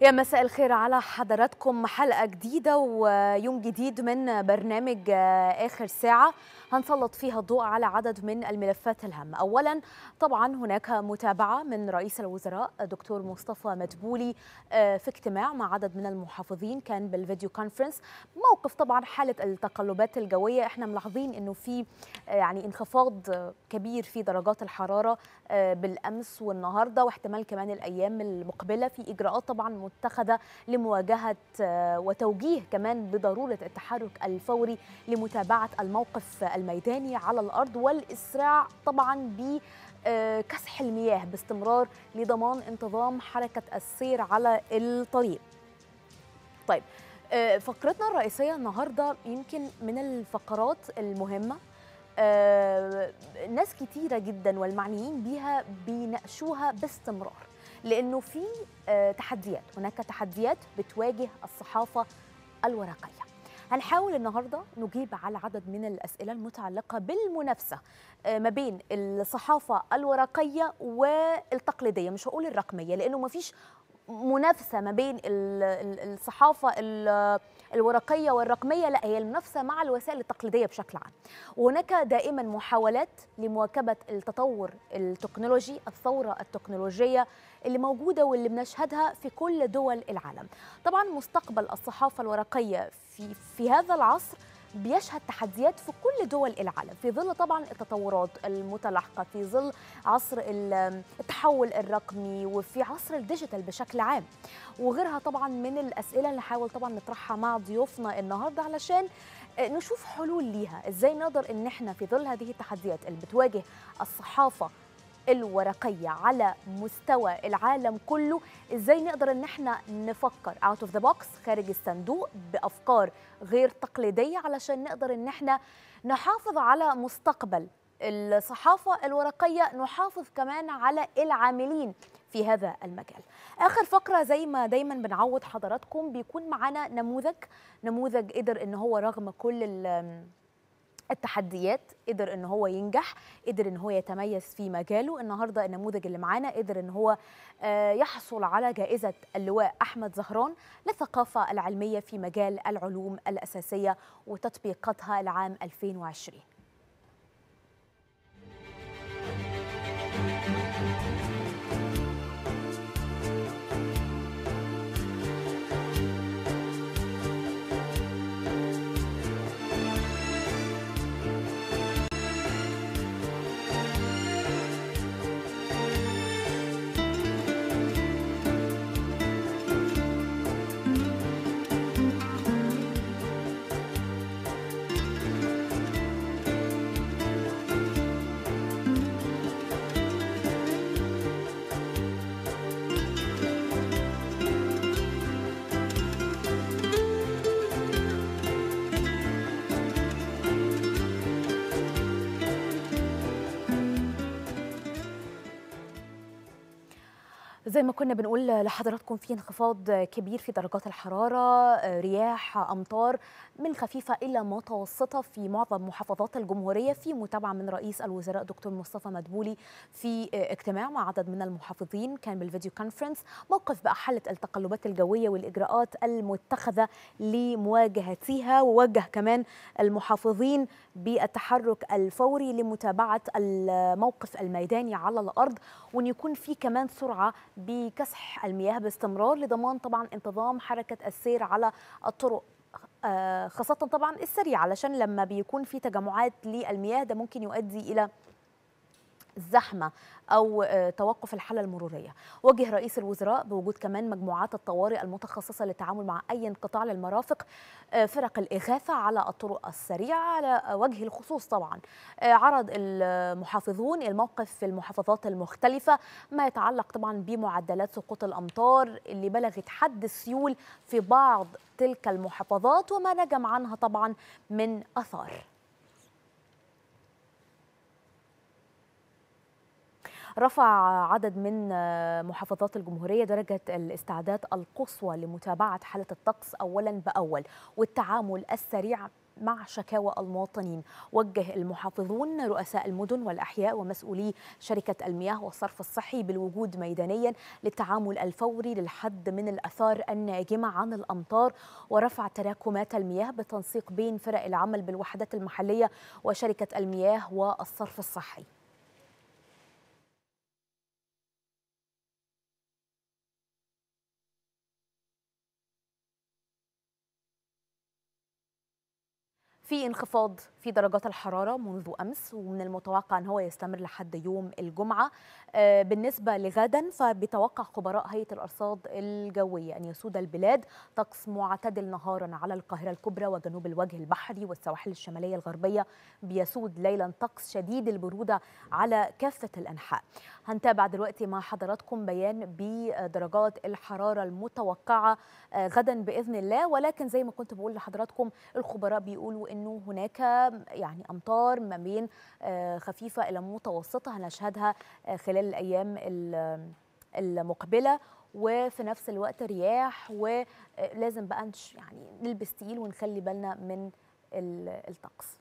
يا مساء الخير على حضراتكم حلقة جديدة ويوم جديد من برنامج آخر ساعة هنسلط فيها الضوء على عدد من الملفات الهامة أولا طبعا هناك متابعة من رئيس الوزراء دكتور مصطفى مدبولي في اجتماع مع عدد من المحافظين كان بالفيديو كونفرنس موقف طبعا حالة التقلبات الجوية احنا ملاحظين انه في يعني انخفاض كبير في درجات الحرارة بالأمس والنهاردة واحتمال كمان الأيام المقبلة في إجراءات طبعا متخذة لمواجهة وتوجيه كمان بضرورة التحرك الفوري لمتابعة الموقف الميداني على الأرض والإسراع طبعا بكسح المياه باستمرار لضمان انتظام حركة السير على الطريق طيب فقرتنا الرئيسية النهاردة يمكن من الفقرات المهمة آه ناس كتيرة جدا والمعنيين بيها بيناقشوها باستمرار لأنه في آه تحديات هناك تحديات بتواجه الصحافة الورقية هنحاول النهاردة نجيب على عدد من الأسئلة المتعلقة بالمنافسة آه ما بين الصحافة الورقية والتقليدية مش هقول الرقمية لأنه ما فيش منافسة ما بين الصحافة الورقية والرقمية لا هي المنافسة مع الوسائل التقليدية بشكل عام وهناك دائما محاولات لمواكبة التطور التكنولوجي الثورة التكنولوجية اللي موجودة واللي بنشهدها في كل دول العالم طبعا مستقبل الصحافة الورقية في, في هذا العصر بيشهد تحديات في كل دول العالم في ظل طبعا التطورات المتلاحقه في ظل عصر التحول الرقمي وفي عصر الديجيتال بشكل عام وغيرها طبعا من الاسئله اللي نحاول طبعا نطرحها مع ضيوفنا النهارده علشان نشوف حلول ليها ازاي نقدر ان احنا في ظل هذه التحديات اللي بتواجه الصحافه الورقية على مستوى العالم كله ازاي نقدر ان احنا نفكر اوت اوف ذا بوكس خارج الصندوق بافكار غير تقليدية علشان نقدر ان احنا نحافظ على مستقبل الصحافة الورقية نحافظ كمان على العاملين في هذا المجال آخر فقرة زي ما دايما بنعود حضراتكم بيكون معنا نموذج نموذج قدر ان هو رغم كل التحديات قدر ان هو ينجح قدر ان هو يتميز في مجاله النهارده النموذج اللي معانا قدر ان هو يحصل على جائزه اللواء احمد زهران للثقافه العلميه في مجال العلوم الاساسيه وتطبيقاتها العام 2020 زي ما كنا بنقول لحضراتكم في انخفاض كبير في درجات الحرارة رياح أمطار من خفيفة إلى متوسطة في معظم محافظات الجمهورية في متابعة من رئيس الوزراء دكتور مصطفى مدبولي في اجتماع مع عدد من المحافظين كان بالفيديو كونفرنس موقف بقى حالة التقلبات الجوية والإجراءات المتخذة لمواجهتها ووجه كمان المحافظين بالتحرك الفوري لمتابعة الموقف الميداني على الأرض وأن يكون في كمان سرعة بكسح المياه باستمرار لضمان طبعا انتظام حركة السير على الطرق خاصة طبعا السريع علشان لما بيكون في تجمعات للمياه ده ممكن يؤدي إلى الزحمة أو توقف الحالة المرورية وجه رئيس الوزراء بوجود كمان مجموعات الطوارئ المتخصصة للتعامل مع أي انقطاع للمرافق فرق الإغاثة على الطرق السريعة على وجه الخصوص طبعا عرض المحافظون الموقف في المحافظات المختلفة ما يتعلق طبعا بمعدلات سقوط الأمطار اللي بلغت حد السيول في بعض تلك المحافظات وما نجم عنها طبعا من أثار رفع عدد من محافظات الجمهورية درجة الاستعداد القصوى لمتابعة حالة الطقس أولا بأول والتعامل السريع مع شكاوى المواطنين وجه المحافظون رؤساء المدن والأحياء ومسؤولي شركة المياه والصرف الصحي بالوجود ميدانيا للتعامل الفوري للحد من الأثار الناجمة عن الأمطار ورفع تراكمات المياه بالتنسيق بين فرق العمل بالوحدات المحلية وشركة المياه والصرف الصحي في انخفاض في درجات الحرارة منذ أمس ومن المتوقع أن هو يستمر لحد يوم الجمعة بالنسبة لغدا فبتوقع خبراء هيئة الأرصاد الجوية أن يسود البلاد طقس معتدل نهارا على القاهرة الكبرى وجنوب الوجه البحري والسواحل الشمالية الغربية بيسود ليلا طقس شديد البرودة على كافة الأنحاء هنتابع دلوقتي مع حضراتكم بيان بدرجات الحرارة المتوقعة غدا بإذن الله ولكن زي ما كنت بقول لحضراتكم الخبراء بيقولوا أنه هناك يعني أمطار ما بين خفيفة إلى متوسطة هنشهدها خلال الأيام المقبلة وفي نفس الوقت رياح ولازم بقى يعني نلبس تقيل ونخلي بالنا من الطقس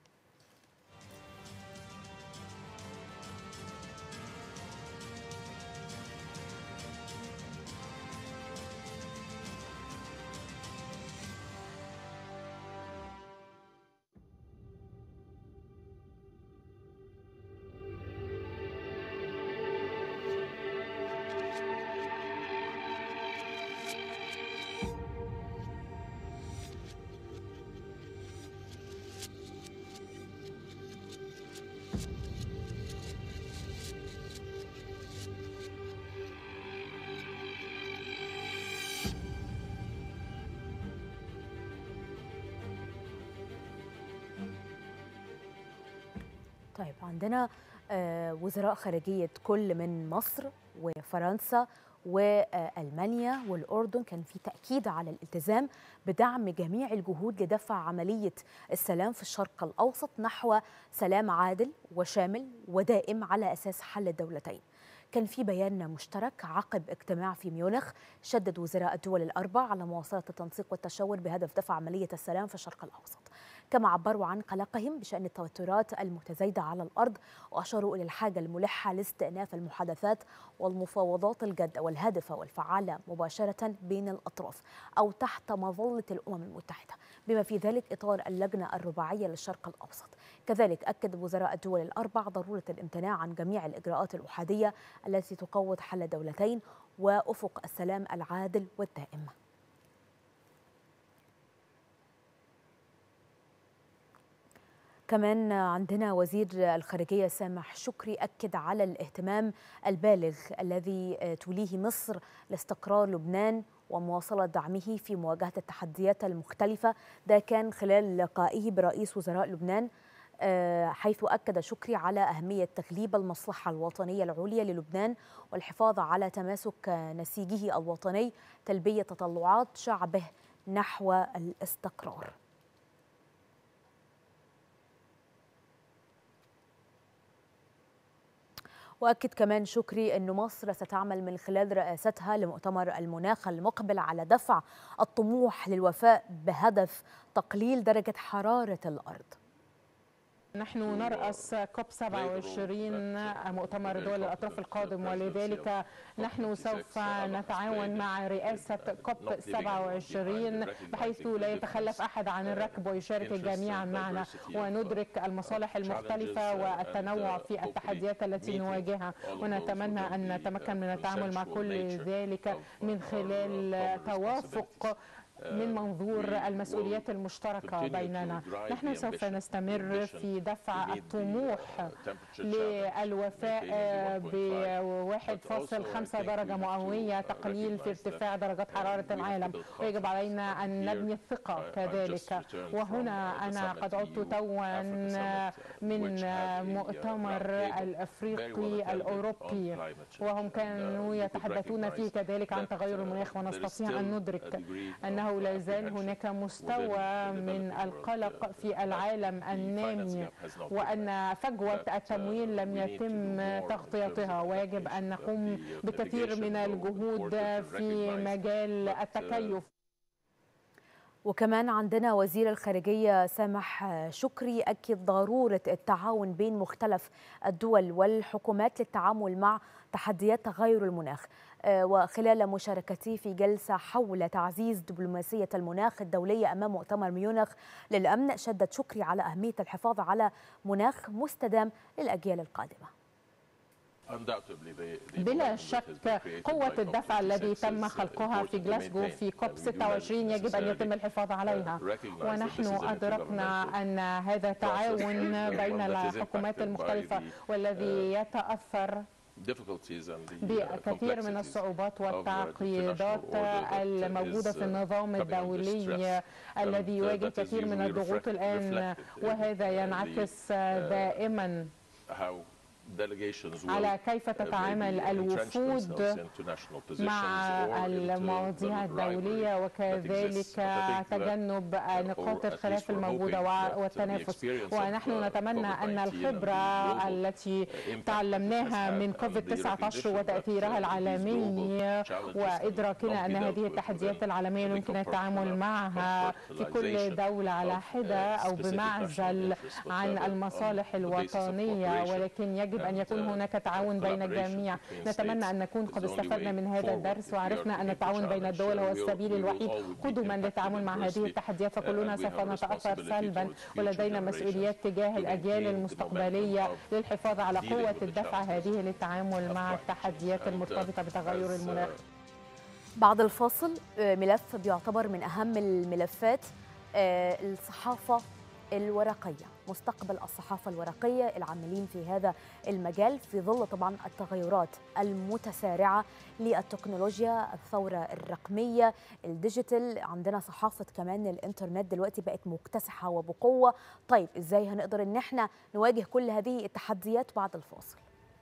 طيب عندنا وزراء خارجية كل من مصر وفرنسا والمانيا والاردن كان في تاكيد على الالتزام بدعم جميع الجهود لدفع عمليه السلام في الشرق الاوسط نحو سلام عادل وشامل ودائم على اساس حل الدولتين. كان في بيان مشترك عقب اجتماع في ميونخ شدد وزراء الدول الاربع على مواصله التنسيق والتشاور بهدف دفع عمليه السلام في الشرق الاوسط. كما عبروا عن قلقهم بشان التوترات المتزايده على الارض واشاروا الى الحاجه الملحه لاستئناف المحادثات والمفاوضات الجاده والهادفه والفعاله مباشره بين الاطراف او تحت مظله الامم المتحده بما في ذلك اطار اللجنه الرباعيه للشرق الاوسط. كذلك اكد وزراء الدول الاربع ضروره الامتناع عن جميع الاجراءات الاحاديه التي تقوض حل دولتين وافق السلام العادل والدائم. كمان عندنا وزير الخارجية سامح شكري أكد على الاهتمام البالغ الذي توليه مصر لاستقرار لبنان ومواصلة دعمه في مواجهة التحديات المختلفة ده كان خلال لقائه برئيس وزراء لبنان حيث أكد شكري على أهمية تغليب المصلحة الوطنية العليا للبنان والحفاظ على تماسك نسيجه الوطني تلبية تطلعات شعبه نحو الاستقرار واكد كمان شكري أن مصر ستعمل من خلال رئاستها لمؤتمر المناخ المقبل على دفع الطموح للوفاء بهدف تقليل درجه حراره الارض نحن نرأس كوب 27 مؤتمر دول الأطراف القادم ولذلك نحن سوف نتعاون مع رئاسة كوب 27 بحيث لا يتخلف أحد عن الركب ويشارك الجميع معنا وندرك المصالح المختلفة والتنوع في التحديات التي نواجهها ونتمنى أن نتمكن من التعامل مع كل ذلك من خلال توافق من منظور المسؤوليات المشتركة بيننا نحن سوف نستمر في دفع الطموح للوفاء ب 1.5 درجة مئوية تقليل في ارتفاع درجات حرارة العالم ويجب علينا أن نبني الثقة كذلك وهنا أنا قد عدت توا من مؤتمر الأفريقي الأوروبي وهم كانوا يتحدثون فيه كذلك عن تغير المناخ ونستطيع أن ندرك أنه أنه لا زال هناك مستوى من القلق في العالم النامي وأن فجوة التمويل لم يتم تغطيتها ويجب أن نقوم بكثير من الجهود في مجال التكيف وكمان عندنا وزير الخارجية سامح شكري أكد ضرورة التعاون بين مختلف الدول والحكومات للتعامل مع تحديات تغير المناخ وخلال مشاركته في جلسة حول تعزيز دبلوماسية المناخ الدولية أمام مؤتمر ميونخ للأمن شدد شكري على أهمية الحفاظ على مناخ مستدام للأجيال القادمة بلا شك قوة الدفع الذي تم خلقها في جلاسكو في كوب 26 يجب أن يتم الحفاظ عليها ونحن أدركنا أن هذا تعاون بين الحكومات المختلفة والذي يتأثر بكثير من الصعوبات والتعقيدات الموجودة في النظام الدولي الذي يواجه كثير من الضغوط الآن وهذا ينعكس دائما على كيف تتعامل الوفود مع المواضيع الدولية وكذلك تجنب نقاط الخلاف الموجودة والتنافس ونحن نتمنى أن الخبرة التي تعلمناها من كوفيد 19 وتأثيرها العالمي وإدراكنا أن هذه التحديات العالمية يمكن التعامل معها في كل دولة على حدة أو بمعزل عن المصالح الوطنية ولكن يجب يجب أن يكون هناك تعاون بين الجميع نتمنى أن نكون قد استفدنا من هذا الدرس وعرفنا أن التعاون بين الدول هو السبيل الوحيد قدما للتعامل مع هذه التحديات فكلنا سوف نتأثر سلبا ولدينا مسؤوليات تجاه الأجيال المستقبلية للحفاظ على قوة الدفع هذه للتعامل مع التحديات المرتبطة بتغير المناخ بعد الفاصل ملف بيعتبر من أهم الملفات الصحافة الورقية مستقبل الصحافة الورقية العاملين في هذا المجال في ظل طبعا التغيرات المتسارعة للتكنولوجيا الثورة الرقمية الديجيتال عندنا صحافة كمان الانترنت دلوقتي بقت مكتسحة وبقوة طيب ازاي هنقدر ان احنا نواجه كل هذه التحديات بعد الفاصل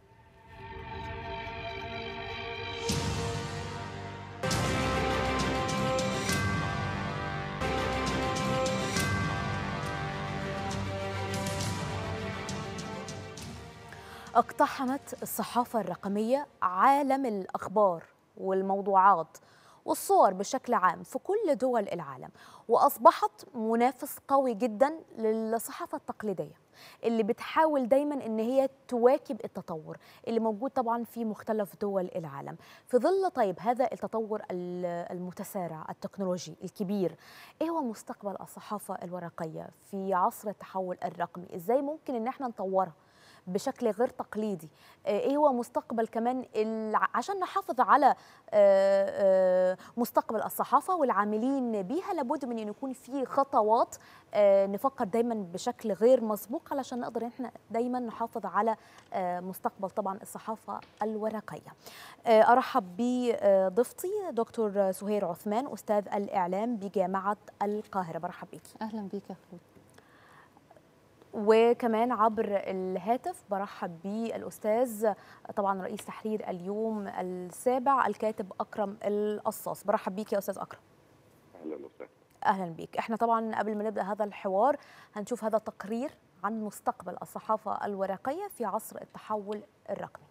اقتحمت الصحافة الرقمية عالم الأخبار والموضوعات والصور بشكل عام في كل دول العالم وأصبحت منافس قوي جدا للصحافة التقليدية اللي بتحاول دايما ان هي تواكب التطور اللي موجود طبعا في مختلف دول العالم في ظل طيب هذا التطور المتسارع التكنولوجي الكبير ايه هو مستقبل الصحافة الورقية في عصر التحول الرقمي ازاي ممكن ان احنا نطورها بشكل غير تقليدي ايه هو مستقبل كمان عشان نحافظ على مستقبل الصحافه والعاملين بيها لابد من ان يكون في خطوات نفكر دايما بشكل غير مسبوق علشان نقدر احنا دايما نحافظ على مستقبل طبعا الصحافه الورقيه ارحب بضيفتي دكتور سهير عثمان استاذ الاعلام بجامعه القاهره برحب بيكي اهلا بيك يا خلود وكمان عبر الهاتف برحب بالاستاذ طبعا رئيس تحرير اليوم السابع الكاتب اكرم القصاص برحب بيك يا استاذ اكرم اهلا وسهلا اهلا بيك احنا طبعا قبل ما نبدا هذا الحوار هنشوف هذا التقرير عن مستقبل الصحافه الورقيه في عصر التحول الرقمي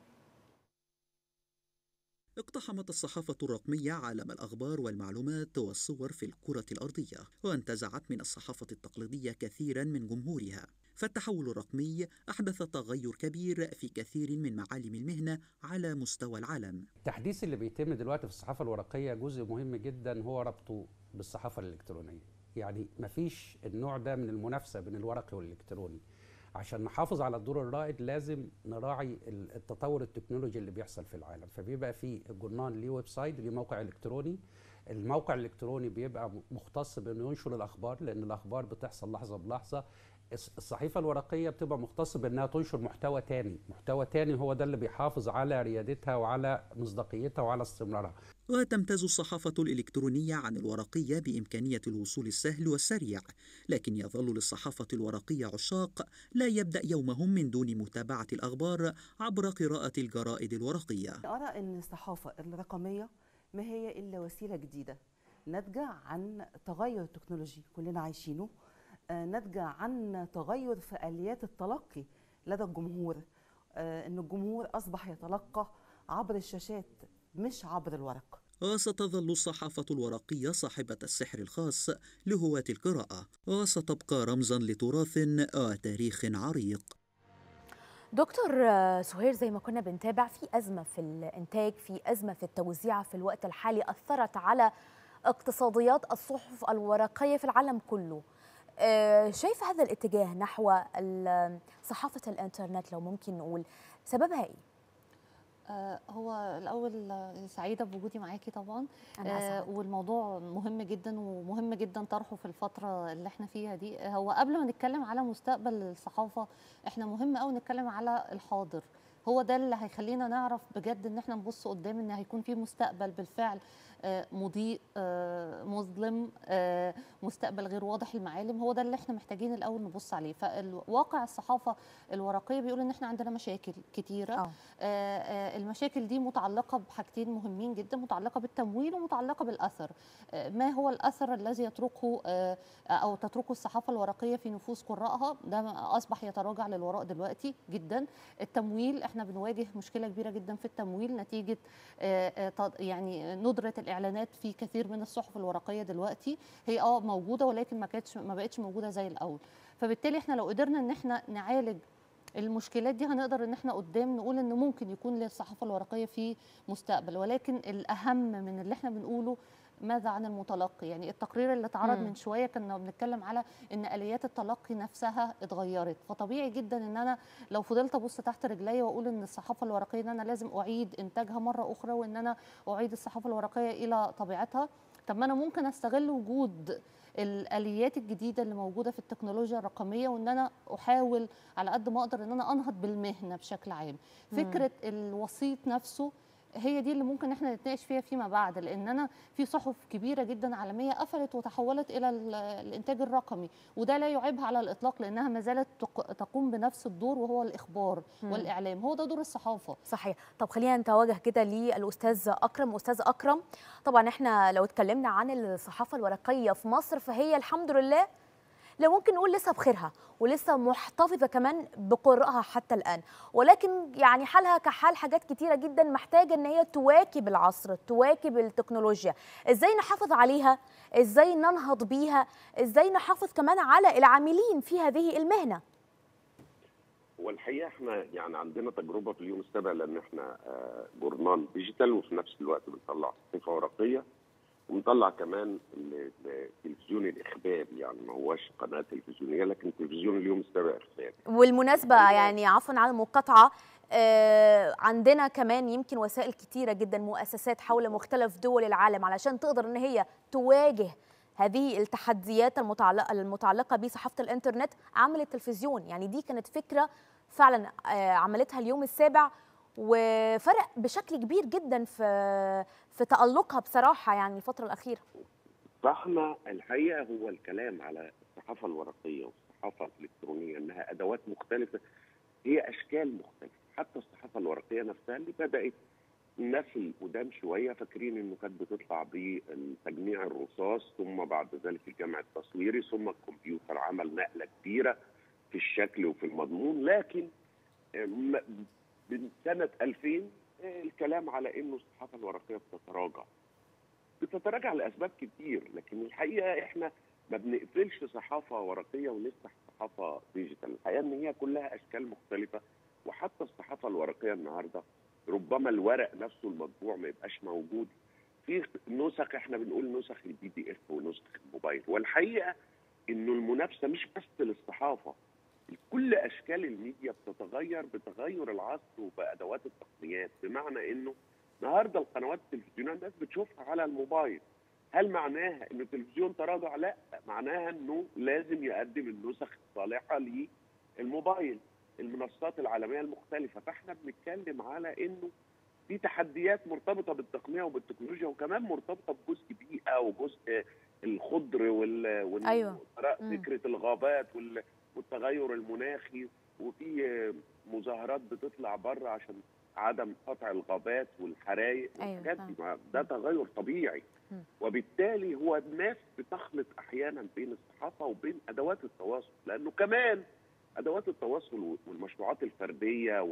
اقتحمت الصحافة الرقمية عالم الأخبار والمعلومات والصور في الكرة الأرضية وانتزعت من الصحافة التقليدية كثيرا من جمهورها فالتحول الرقمي أحدث تغير كبير في كثير من معالم المهنة على مستوى العالم التحديث اللي بيتم دلوقتي في الصحافة الورقية جزء مهم جدا هو ربطه بالصحافة الإلكترونية يعني مفيش النوع ده من المنافسة بين الورقي والإلكتروني عشان نحافظ على الدور الرائد لازم نراعي التطور التكنولوجي اللي بيحصل في العالم فبيبقى في الجورنال ليه ويب سايت ليه موقع الكتروني الموقع الالكتروني بيبقى مختص بانه ينشر الاخبار لان الاخبار بتحصل لحظه بلحظه الصحيفه الورقيه بتبقى مختصه بانها تنشر محتوى تاني محتوى تاني هو ده اللي بيحافظ على ريادتها وعلى مصداقيتها وعلى استمرارها وتمتاز الصحافة الإلكترونية عن الورقية بإمكانية الوصول السهل والسريع، لكن يظل للصحافة الورقية عشاق لا يبدأ يومهم من دون متابعة الأخبار عبر قراءة الجرائد الورقية. أرى أن الصحافة الرقمية ما هي إلا وسيلة جديدة ناتجة عن تغير تكنولوجي كلنا عايشينه ناتجة عن تغير في آليات التلقي لدى الجمهور أن الجمهور أصبح يتلقى عبر الشاشات مش عبر الورق وستظل الصحافة الورقية صاحبة السحر الخاص لهواة القراءة وستبقى رمزا لتراث وتاريخ عريق دكتور سهير زي ما كنا بنتابع في أزمة في الإنتاج في أزمة في التوزيع في الوقت الحالي أثرت على اقتصاديات الصحف الورقية في العالم كله شايف هذا الاتجاه نحو صحافة الإنترنت لو ممكن نقول سببها إيه؟ هو الاول سعيده بوجودي معاكي طبعا أنا آه والموضوع مهم جدا ومهم جدا طرحه في الفتره اللي احنا فيها دي هو قبل ما نتكلم على مستقبل الصحافه احنا مهم قوي نتكلم على الحاضر هو ده اللي هيخلينا نعرف بجد ان احنا نبص قدام ان هيكون في مستقبل بالفعل مضيء مظلم مستقبل غير واضح المعالم هو ده اللي احنا محتاجين الاول نبص عليه فالواقع الصحافه الورقيه بيقول ان احنا عندنا مشاكل كتيره أوه. المشاكل دي متعلقه بحاجتين مهمين جدا متعلقه بالتمويل ومتعلقه بالاثر ما هو الاثر الذي يتركه او تتركه الصحافه الورقيه في نفوس قراءها ده اصبح يتراجع للوراء دلوقتي جدا التمويل احنا بنواجه مشكله كبيره جدا في التمويل نتيجه يعني ندره الاعلانات في كثير من الصحف الورقيه دلوقتي هي اه موجوده ولكن ما كانتش ما بقتش موجوده زي الاول فبالتالي احنا لو قدرنا ان احنا نعالج المشكلات دي هنقدر ان احنا قدام نقول ان ممكن يكون للصحافه الورقيه في مستقبل ولكن الاهم من اللي احنا بنقوله ماذا عن المتلقي يعني التقرير اللي اتعرض من شويه كنا بنتكلم على ان اليات التلقي نفسها اتغيرت فطبيعي جدا ان انا لو فضلت ابص تحت رجلي واقول ان الصحافه الورقيه ان انا لازم اعيد انتاجها مره اخرى وان انا اعيد الصحافه الورقيه الى طبيعتها طب ما انا ممكن استغل وجود الاليات الجديده اللي موجوده في التكنولوجيا الرقميه وان انا احاول على قد ما اقدر ان انا انهض بالمهنه بشكل عام فكره الوسيط نفسه هي دي اللي ممكن احنا نتناقش فيها فيما بعد لان انا في صحف كبيره جدا عالميه قفلت وتحولت الى الانتاج الرقمي وده لا يعيبها على الاطلاق لانها ما زالت تقوم بنفس الدور وهو الاخبار م. والاعلام هو ده دور الصحافه صحيح طب خلينا نتوجه كده للاستاذ اكرم استاذ اكرم طبعا احنا لو اتكلمنا عن الصحافه الورقيه في مصر فهي الحمد لله لو ممكن نقول لسه بخيرها ولسه محتفظه كمان بقراءها حتى الان ولكن يعني حالها كحال حاجات كتيره جدا محتاجه ان هي تواكب العصر تواكب التكنولوجيا ازاي نحافظ عليها ازاي ننهض بيها ازاي نحافظ كمان على العاملين في هذه المهنه والحقيقه احنا يعني عندنا تجربه في اليوم السابع لان احنا جورنال ديجيتال وفي نفس الوقت بنطلع صحيفه ورقيه ونطلع كمان التلفزيون الاخباري يعني ما هوش قناه تلفزيونيه لكن تلفزيون اليوم السابع اخباري والمناسبه يعني عفوا على المقاطعه آه عندنا كمان يمكن وسائل كتيره جدا مؤسسات حول مختلف دول العالم علشان تقدر ان هي تواجه هذه التحديات المتعلقه المتعلقه بصحافه الانترنت عمل التلفزيون يعني دي كانت فكره فعلا آه عملتها اليوم السابع وفرق بشكل كبير جدا في في تألقها بصراحة يعني الفترة الأخيرة فاحنا الحقيقة هو الكلام على الصحافة الورقية والصحافة الإلكترونية أنها أدوات مختلفة هي أشكال مختلفة حتى الصحافة الورقية نفسها اللي بدأت الناس القدام شوية فاكرين إنه كانت بتطلع بتجميع الرصاص ثم بعد ذلك الجمع التصويري ثم الكمبيوتر عمل نقلة كبيرة في الشكل وفي المضمون لكن من سنة 2000 الكلام على انه الصحافه الورقيه بتتراجع. بتتراجع لاسباب كتير لكن الحقيقه احنا ما بنقفلش صحافه ورقيه ونفتح صحافه ديجيتال، الحقيقه ان هي كلها اشكال مختلفه وحتى الصحافه الورقيه النهارده ربما الورق نفسه المطبوع ما يبقاش موجود. في نسخ احنا بنقول نسخ البي دي اف ونسخ الموبايل والحقيقه انه المنافسه مش بس للصحافه كل اشكال الميديا بتتغير بتغير العصر وبادوات التقنيات بمعنى انه النهارده القنوات التلفزيونيه الناس بتشوفها على الموبايل هل معناها انه التلفزيون تراجع؟ لا معناها انه لازم يقدم النسخ الصالحه للموبايل المنصات العالميه المختلفه فاحنا بنتكلم على انه في تحديات مرتبطه بالتقنيه وبالتكنولوجيا وكمان مرتبطه بجزء بيئه وجزء الخضر وال, وال... أيوة. فكره الغابات وال... والتغير المناخي وفي مظاهرات بتطلع بره عشان عدم قطع الغابات والحرايق والحاجات أيوة. دي ده تغير طبيعي م. وبالتالي هو الناس بتخلط احيانا بين الصحافه وبين ادوات التواصل لانه كمان ادوات التواصل والمشروعات الفرديه وال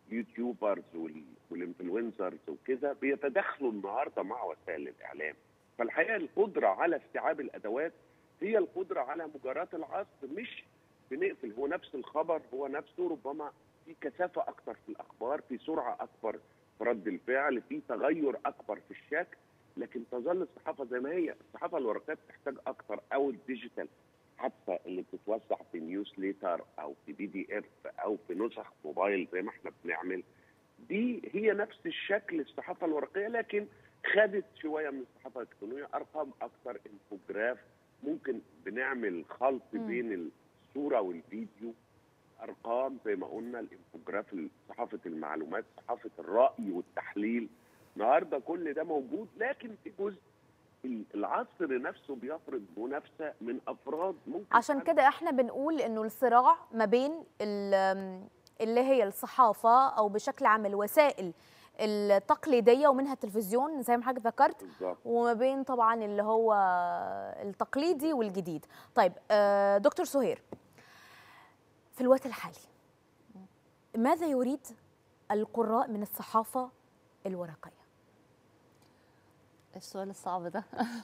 اليوتيوبرز وال- والانفلونسرز وكذا بيتداخلوا النهارده مع وسائل الاعلام فالحقيقه القدره على استيعاب الادوات هي القدره على مجاراه العصر مش بنقفل هو نفس الخبر هو نفسه ربما في كثافه اكتر في الاخبار في سرعه اكبر في رد الفعل في تغير اكبر في الشكل لكن تظل الصحافه زي ما هي الصحافه الورقيه بتحتاج اكتر او الديجيتال حتى اللي بتتوزع في نيوز ليتر او في بي دي اف او في نسخ موبايل زي ما احنا بنعمل دي هي نفس الشكل الصحافه الورقيه لكن خدت شويه من الصحافه الالكترونيه ارقام اكتر انفوجراف ممكن بنعمل خلط مم. بين الصوره والفيديو ارقام زي ما قلنا الانفوجراف صحافه المعلومات صحافه الراي والتحليل النهارده كل ده موجود لكن في جزء العصر نفسه بيفرض منافسه من افراد ممكن عشان حد- كده احنا بنقول انه الصراع ما بين ال- اللي هي الصحافه او بشكل عام الوسائل التقليديه ومنها التلفزيون زي ما حضرتك ذكرت بالظبط وما بين طبعا اللي هو التقليدي والجديد طيب آه، دكتور سهير في الوقت الحالي ماذا يريد القراء من الصحافة الورقية السؤال الصعب ده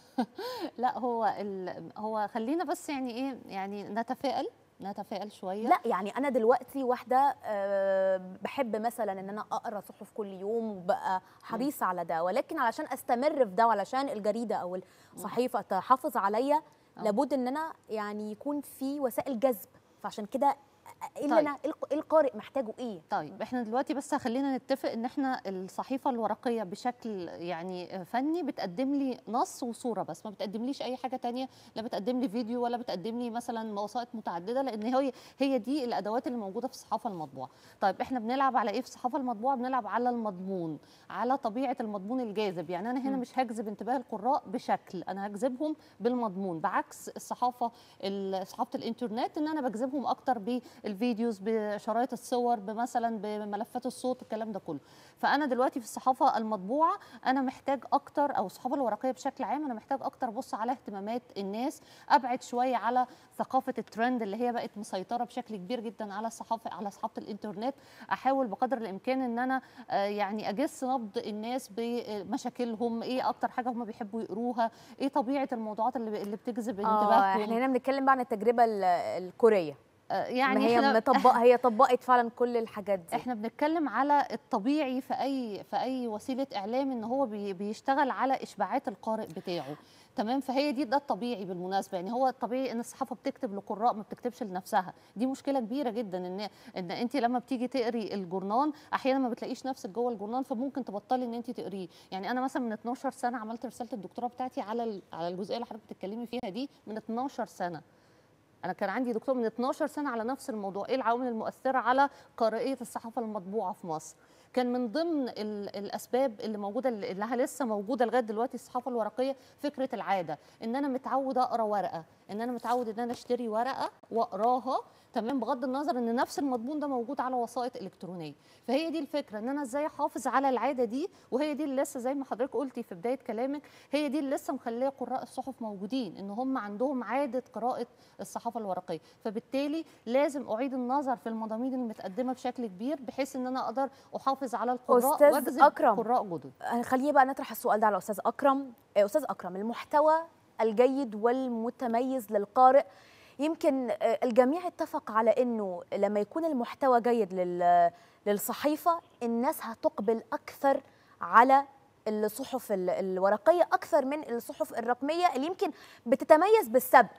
لا هو ال... هو خلينا بس يعني ايه يعني نتفائل نتفائل شويه لا يعني أنا دلوقتي واحدة آه، بحب مثلا إن أنا أقرأ صحف كل يوم وبقى حريصة على ده ولكن علشان أستمر في ده وعلشان الجريدة أو الصحيفة تحافظ عليا آه. لابد إن أنا يعني يكون في وسائل جذب فعشان كده إيه اللي طيب. أنا إيه الق- إيه القارئ محتاجه إيه؟ طيب احنا دلوقتي بس خلينا نتفق ان احنا الصحيفه الورقيه بشكل يعني فني بتقدم لي نص وصوره بس ما بتقدمليش اي حاجه تانية لا بتقدم لي فيديو ولا بتقدم لي مثلا وسائط متعدده لان هي هي دي الادوات اللي موجوده في الصحافه المطبوعه طيب احنا بنلعب على ايه في الصحافه المطبوعه بنلعب على المضمون على طبيعه المضمون الجاذب يعني انا هنا مم. مش هجذب انتباه القراء بشكل انا هجذبهم بالمضمون بعكس الصحافه ال- صحافه الانترنت ان انا بجذبهم اكتر بالفيديوز بشرايط الصور بمثلا بملفات الصوت الكلام ده كله فانا دلوقتي في الصحافه المطبوعه انا محتاج اكتر او الصحافه الورقيه بشكل عام انا محتاج اكتر ابص على اهتمامات الناس ابعد شويه على ثقافه الترند اللي هي بقت مسيطره بشكل كبير جدا على الصحافه على صحافه الانترنت احاول بقدر الامكان ان انا آه، يعني اجس نبض الناس بمشاكلهم ايه اكتر حاجه هم بيحبوا يقروها ايه طبيعه الموضوعات اللي اللي بتجذب اه انتباههم احنا هنا بنتكلم بقى عن التجربة ال- الكورية آه، يعني يعني ما هي احنا مطبق هي طبقت فعلا كل الحاجات دي احنا بنتكلم على الطبيعي في اي في اي وسيله اعلام ان هو بي بيشتغل على اشباعات القارئ بتاعه تمام فهي دي ده الطبيعي بالمناسبه يعني هو الطبيعي ان الصحافه بتكتب لقراء ما بتكتبش لنفسها دي مشكله كبيره جدا ان ان انت لما بتيجي تقري الجورنان احيانا ما بتلاقيش نفسك جوه الجورنان فممكن تبطلي ان انت تقريه يعني انا مثلا من 12 سنه عملت رساله الدكتوراه بتاعتي على ال- على الجزئيه اللي حضرتك بتتكلمي فيها دي من 12 سنه انا كان عندي دكتور من 12 سنه على نفس الموضوع ايه العوامل المؤثره على قارئيه الصحافه المطبوعه في مصر كان من ضمن ال- الاسباب اللي موجوده اللي لها لسه موجوده لغايه دلوقتي الصحافه الورقيه فكره العاده ان انا متعود اقرا ورقه ان انا متعود ان انا اشتري ورقه واقراها تمام بغض النظر ان نفس المضمون ده موجود على وسائط الكترونيه فهي دي الفكره ان انا ازاي احافظ على العاده دي وهي دي اللي لسه زي ما حضرتك قلتي في بدايه كلامك هي دي اللي لسه مخليه قراء الصحف موجودين ان هم عندهم عاده قراءه الصحافه الورقيه فبالتالي لازم اعيد النظر في المضامين المتقدمه بشكل كبير بحيث ان انا اقدر احافظ على القراء أستاذ واجذب أكرم. قراء جدد خلينا بقى نطرح السؤال ده على استاذ اكرم آه، استاذ اكرم المحتوى الجيد والمتميز للقارئ يمكن آه، الجميع اتفق على انه لما يكون المحتوى جيد لل- للصحيفه الناس هتقبل اكثر على الصحف ال- الورقيه اكثر من الصحف الرقميه اللي يمكن بتتميز بالسبق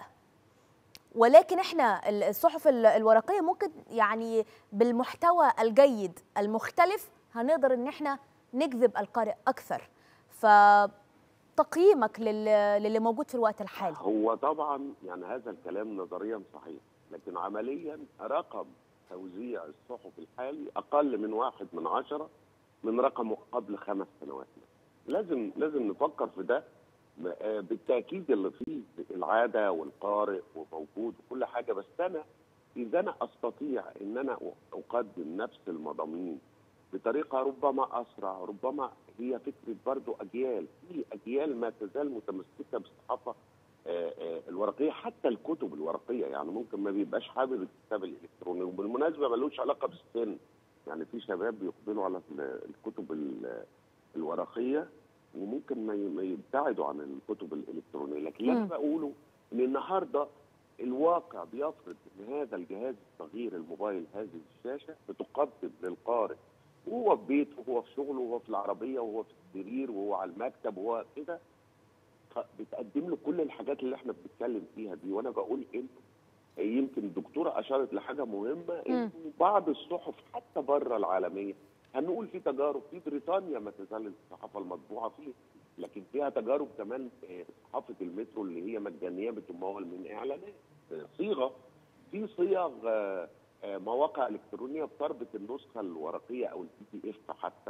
ولكن احنا ال- الصحف ال- الورقيه ممكن يعني بالمحتوى الجيد المختلف هنقدر ان احنا نجذب القارئ اكثر فتقييمك لل- للي موجود في الوقت الحالي هو طبعا يعني هذا الكلام نظريا صحيح لكن عمليا رقم توزيع الصحف الحالي اقل من واحد من عشرة من رقمه قبل خمس سنوات لازم لازم نفكر في ده م- آه، بالتاكيد اللي فيه العاده والقارئ وموجود وكل حاجه بس انا اذا انا استطيع ان انا اقدم نفس المضامين بطريقه ربما اسرع ربما هي فكره برضو اجيال في اجيال ما تزال متمسكه بالصحافه آه، آه، الورقيه حتى الكتب الورقيه يعني ممكن ما بيبقاش حابب الكتاب الالكتروني وبالمناسبه ملوش علاقه بالسن يعني في شباب بيقبلوا على ال- الكتب ال- الورقيه وممكن ما ي- ما يبتعدوا عن الكتب الالكترونيه لكن اللي انا مم. بقوله ان النهارده الواقع بيفرض ان هذا الجهاز الصغير الموبايل هذه الشاشه بتقدم للقارئ وهو في بيته وهو في شغله وهو في العربيه وهو في السرير وهو على المكتب وهو كده ف- بتقدم له كل الحاجات اللي احنا بنتكلم فيها دي وانا بقول انه يمكن الدكتوره اشارت لحاجه مهمه انه بعض الصحف حتى بره العالميه هنقول في تجارب في بريطانيا ما تزال الصحافه المطبوعه فيه لكن فيها تجارب كمان آه، صحافه المترو اللي هي مجانيه بتمول من اعلانات آه، صيغه في صيغ آه، آه، مواقع الكترونيه بتربط النسخه الورقيه او البي دي اف حتى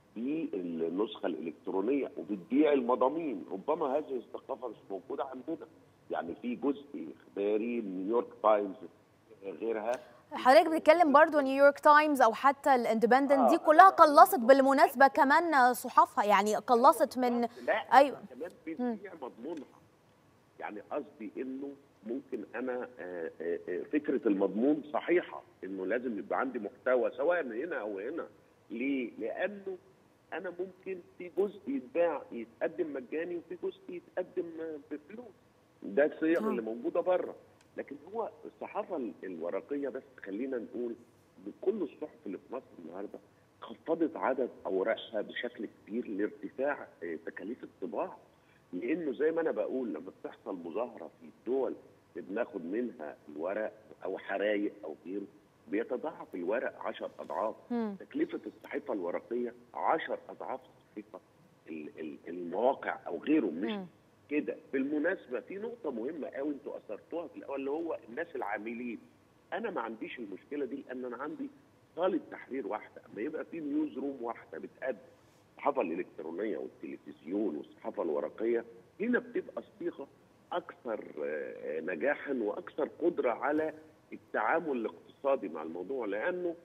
بالنسخه الالكترونيه وبتبيع المضامين ربما هذه الثقافه مش موجوده عندنا يعني في جزء اخباري نيويورك تايمز غيرها حضرتك بتتكلم برضو نيويورك تايمز او حتى الاندبندنت دي آه. كلها قلصت بالمناسبه كمان صحافها يعني قلصت من لا أيوة. كمان بتبيع مضمونها يعني قصدي انه ممكن انا آه، آه، آه، فكره المضمون صحيحه انه لازم يبقى عندي محتوى سواء هنا او هنا ليه؟ لانه انا ممكن في جزء يتباع يتقدم مجاني وفي جزء يتقدم آه، بفلوس ده الصيغ آه. اللي موجوده بره لكن هو الصحافه ال- الورقيه بس خلينا نقول بكل الصحف اللي في مصر النهارده خفضت عدد اوراقها بشكل كبير لارتفاع آه، تكاليف الطباعه لانه زي ما انا بقول لما بتحصل مظاهره في الدول اللي بناخد منها الورق او حرايق او غيره بيتضاعف الورق 10 اضعاف مم. تكلفه الصحيفه الورقيه 10 اضعاف الصحيفه ال- ال- المواقع او غيره مش مم. كده بالمناسبه في نقطه مهمه قوي انتوا اثرتوها في الاول اللي هو الناس العاملين انا ما عنديش المشكله دي لان انا عندي صاله تحرير واحده اما يبقى في نيوز روم واحده بتقدم الصحافه الالكترونيه والتلفزيون والصحافه الورقيه هنا بتبقى الصيغه اكثر آه، نجاحا واكثر قدره على التعامل الاقتصادي مع الموضوع لانه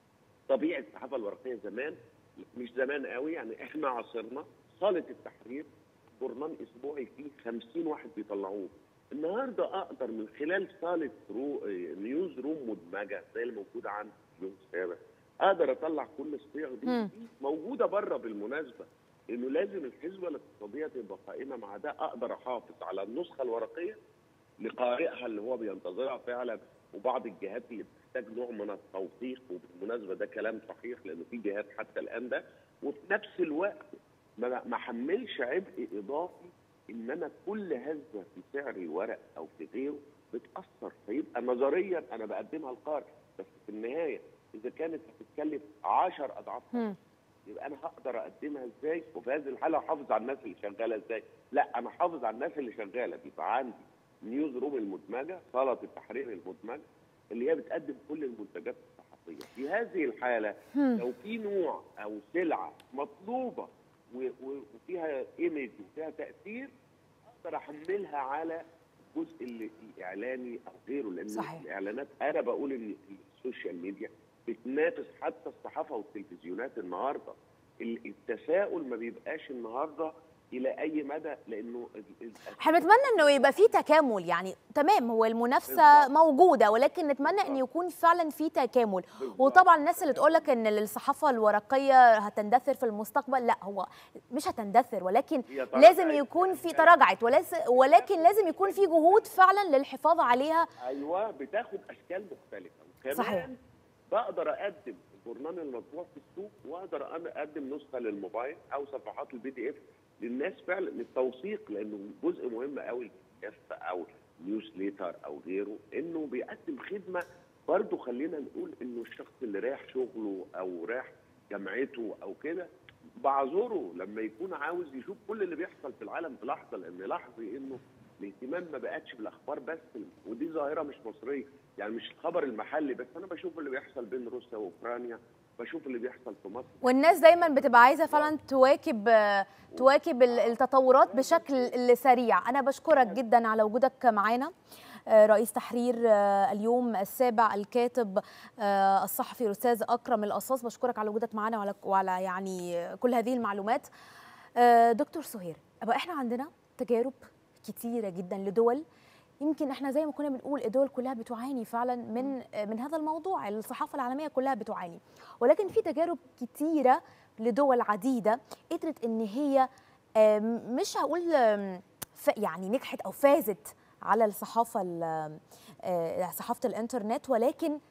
طبيعه الصحافه الورقيه زمان مش زمان قوي يعني احنا عاصرنا صاله التحرير برنامج اسبوعي فيه 50 واحد بيطلعوه النهارده اقدر من خلال صاله رو... نيوز روم مدمجه زي اللي موجوده عندي في يوم السابع اقدر اطلع كل الصيغ دي مم. دي موجوده بره بالمناسبه انه لازم الحسبه الاقتصاديه تبقى قائمه مع ده اقدر احافظ على النسخه الورقيه لقارئها اللي هو بينتظرها فعلا وبعض الجهات اللي بتحتاج نوع من التوثيق وبالمناسبه ده كلام صحيح لانه في جهات حتى الان ده وفي نفس الوقت ما ما حملش عبء اضافي ان انا كل هزه في سعر الورق او في غيره بتاثر فيبقى نظريا انا بقدمها للقارئ بس في النهايه اذا كانت هتتكلف 10 اضعاف مم. يبقى انا هقدر اقدمها ازاي وفي هذه الحاله احافظ على الناس اللي شغاله ازاي لا انا احافظ على الناس اللي شغاله بيبقى عندي نيوز روم المدمجه صاله التحرير المدمجه اللي هي بتقدم كل المنتجات الصحفيه في هذه الحاله لو في نوع او سلعه مطلوبه و- و- وفيها ايمج وفيها تاثير اقدر احملها على الجزء اللي الاعلاني او غيره لان صحيح. الاعلانات انا بقول ان السوشيال ميديا بتنافس حتى الصحافه والتلفزيونات النهارده ال- التساؤل ما بيبقاش النهارده الى اي مدى لانه ال- ال- احنا بنتمنى انه يبقى في تكامل يعني تمام هو المنافسه بالظبط. موجوده ولكن نتمنى ان بالظبط. يكون فعلا في تكامل بالظبط. وطبعا الناس اللي تقول لك ان الصحافه الورقيه هتندثر في المستقبل لا هو مش هتندثر ولكن هي تراجعت. لازم يكون في تراجعت ولس- ولكن لازم يكون في جهود فعلا للحفاظ عليها ايوه بتاخد اشكال مختلفه وكمان صحيح. بقدر اقدم البرنامج المطبوع في السوق واقدر انا اقدم نسخه للموبايل او صفحات البي دي اف للناس فعلا التوثيق لانه جزء مهم قوي اف او نيوز ليتر او غيره انه بيقدم خدمه برضه خلينا نقول انه الشخص اللي رايح شغله او رايح جامعته او كده بعذره لما يكون عاوز يشوف كل اللي بيحصل في العالم في لحظه لان لاحظي انه الاهتمام ما بقتش بالاخبار بس ودي ظاهره مش مصريه يعني مش الخبر المحلي بس انا بشوف اللي بيحصل بين روسيا واوكرانيا بشوف اللي بيحصل في مصر والناس دايما بتبقى عايزه فعلا تواكب تواكب ال- التطورات بشكل سريع انا بشكرك جدا على وجودك معانا آه، رئيس تحرير آه، اليوم السابع الكاتب آه، الصحفي الاستاذ اكرم القصاص بشكرك على وجودك معانا وعلى وعلى يعني كل هذه المعلومات آه، دكتور سهير بقى احنا عندنا تجارب كتيره جدا لدول يمكن احنا زي ما كنا بنقول الدول كلها بتعاني فعلا من من هذا الموضوع الصحافه العالميه كلها بتعاني ولكن في تجارب كتيره لدول عديده قدرت ان هي آم، مش هقول آم، ف- يعني نجحت او فازت على الصحافه ال- آه، صحافه الانترنت ولكن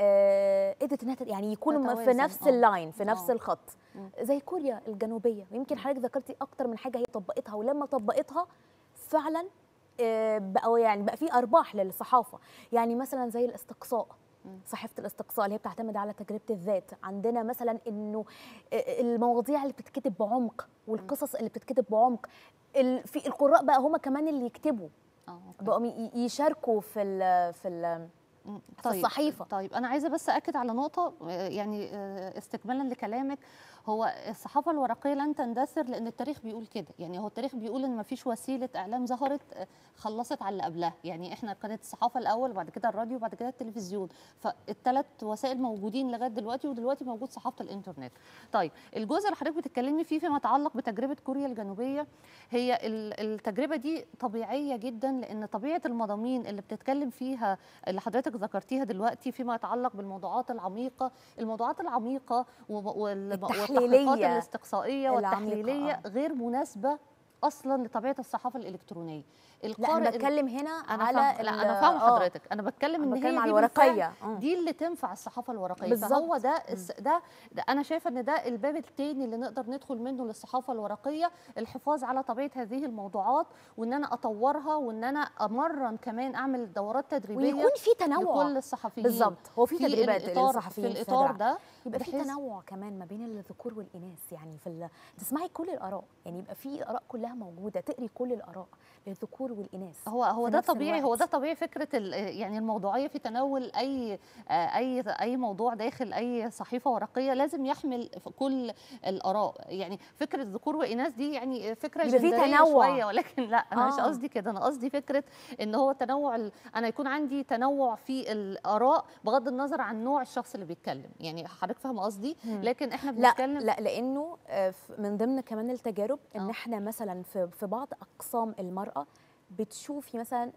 آه، قدرت انها تت- يعني يكونوا في تتوازن، نفس آه. اللاين في نفس آه. الخط زي كوريا الجنوبيه ويمكن حضرتك ذكرتي اكتر من حاجه هي طبقتها ولما طبقتها فعلا آه، بقوا يعني بقى في ارباح للصحافه يعني مثلا زي الاستقصاء صحيفه الاستقصاء اللي هي بتعتمد على تجربه الذات عندنا مثلا انه آه، المواضيع اللي بتتكتب بعمق والقصص اللي بتتكتب بعمق ال- في القراء بقى هم كمان اللي يكتبوا اه أوكي. بقوا ي- يشاركوا في ال في ال مم. في الصحيفة. طيب انا عايزه بس اكد على نقطه آه، يعني آه، استكمالا لكلامك هو الصحافه الورقيه لن تندثر لان التاريخ بيقول كده يعني هو التاريخ بيقول ان مفيش وسيله اعلام ظهرت آه، خلصت على اللي قبلها يعني احنا كانت الصحافه الاول وبعد كده الراديو وبعد كده التلفزيون فالثلاث وسائل موجودين لغايه دلوقتي ودلوقتي موجود صحافه الانترنت طيب الجزء اللي حضرتك بتتكلمي فيه فيما يتعلق بتجربه كوريا الجنوبيه هي ال- التجربه دي طبيعيه جدا لان طبيعه المضامين اللي بتتكلم فيها اللي حضرتك ذكرتيها دلوقتي فيما يتعلق بالموضوعات العميقه الموضوعات العميقه و- وال- والتحقيقات التحليلية الاستقصائيه العميقة، والتحليليه آه. غير مناسبه اصلا لطبيعه الصحافه الالكترونيه لا القارئ انا ال- بتكلم هنا انا على فاهمة لا ال- انا فاهمه آه، حضرتك انا بتكلم أنا ان بتكلم هي على دي بالفعل الورقية. آه. دي اللي تنفع الصحافه الورقيه بالظبط. فهو ده الس- ده, ده انا شايفه ان ده الباب الثاني اللي نقدر ندخل منه للصحافه الورقيه الحفاظ على طبيعه هذه الموضوعات وان انا اطورها وان انا امرن كمان اعمل دورات تدريبيه ويكون في تنوع لكل الصحفيين بالظبط هو في تدريبات الإطار- للصحفيين في الاطار الدعم. ده يبقى في بحيث- تنوع كمان ما بين الذكور والاناث يعني في ال... تسمعي كل الاراء يعني يبقى في الاراء كلها موجوده تقري كل الاراء للذكور والاناث هو هو في ده نفس طبيعي هو الوقت. ده طبيعي فكره ال- يعني الموضوعيه في تناول اي آه، اي اي موضوع داخل اي صحيفه ورقيه لازم يحمل في كل الاراء يعني فكره ذكور واناث دي يعني فكره يبقى في جندرية تنوع. شويه ولكن لا انا مش آه. قصدي كده انا قصدي فكره ان هو تنوع ال- انا يكون عندي تنوع في الاراء بغض النظر عن نوع الشخص اللي بيتكلم يعني حضرتك فاهمه قصدي لكن احنا لا بنتكلم لا لانه آه، ف- من ضمن كمان التجارب ان آه. احنا مثلا في في بعض اقسام المراه بتشوفي مثلا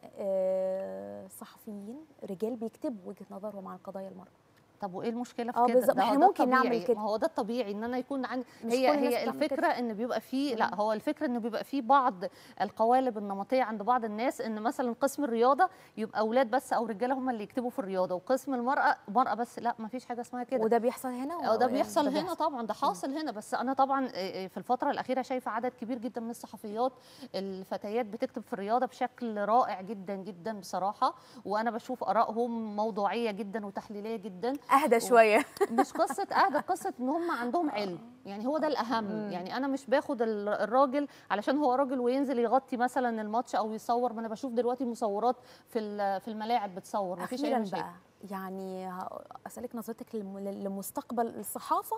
آه، صحفيين رجال بيكتبوا وجهه نظرهم عن قضايا المراه طب وايه المشكله في آه، كده بالظبط. ده هو إحنا ده ممكن نعمل الطبيعي. كده. ما هو ده الطبيعي ان انا يكون عندي مش هي كل الناس هي بتعمل الفكره كده. ان بيبقى فيه لا مم. هو الفكره انه بيبقى فيه بعض القوالب النمطيه عند بعض الناس ان مثلا قسم الرياضه يبقى اولاد بس او رجاله هم اللي يكتبوا في الرياضه وقسم المراه مراه بس لا ما فيش حاجه اسمها كده وده بيحصل هنا أو ده يعني بيحصل ده هنا طبعا ده حاصل هنا بس انا طبعا آه، آه، في الفتره الاخيره شايفه عدد كبير جدا من الصحفيات الفتيات بتكتب في الرياضه بشكل رائع جدا جدا بصراحه وانا بشوف ارائهم موضوعيه جدا وتحليليه جدا اهدى شويه مش قصه اهدى قصه ان هم عندهم علم يعني هو ده الاهم يعني انا مش باخد ال- الراجل علشان هو راجل وينزل يغطي مثلا الماتش او يصور ما انا بشوف دلوقتي مصورات في ال- في الملاعب بتصور ما فيش اي اخيرا مشاكل بقى يعني ه- اسالك نظرتك لم- لمستقبل الصحافه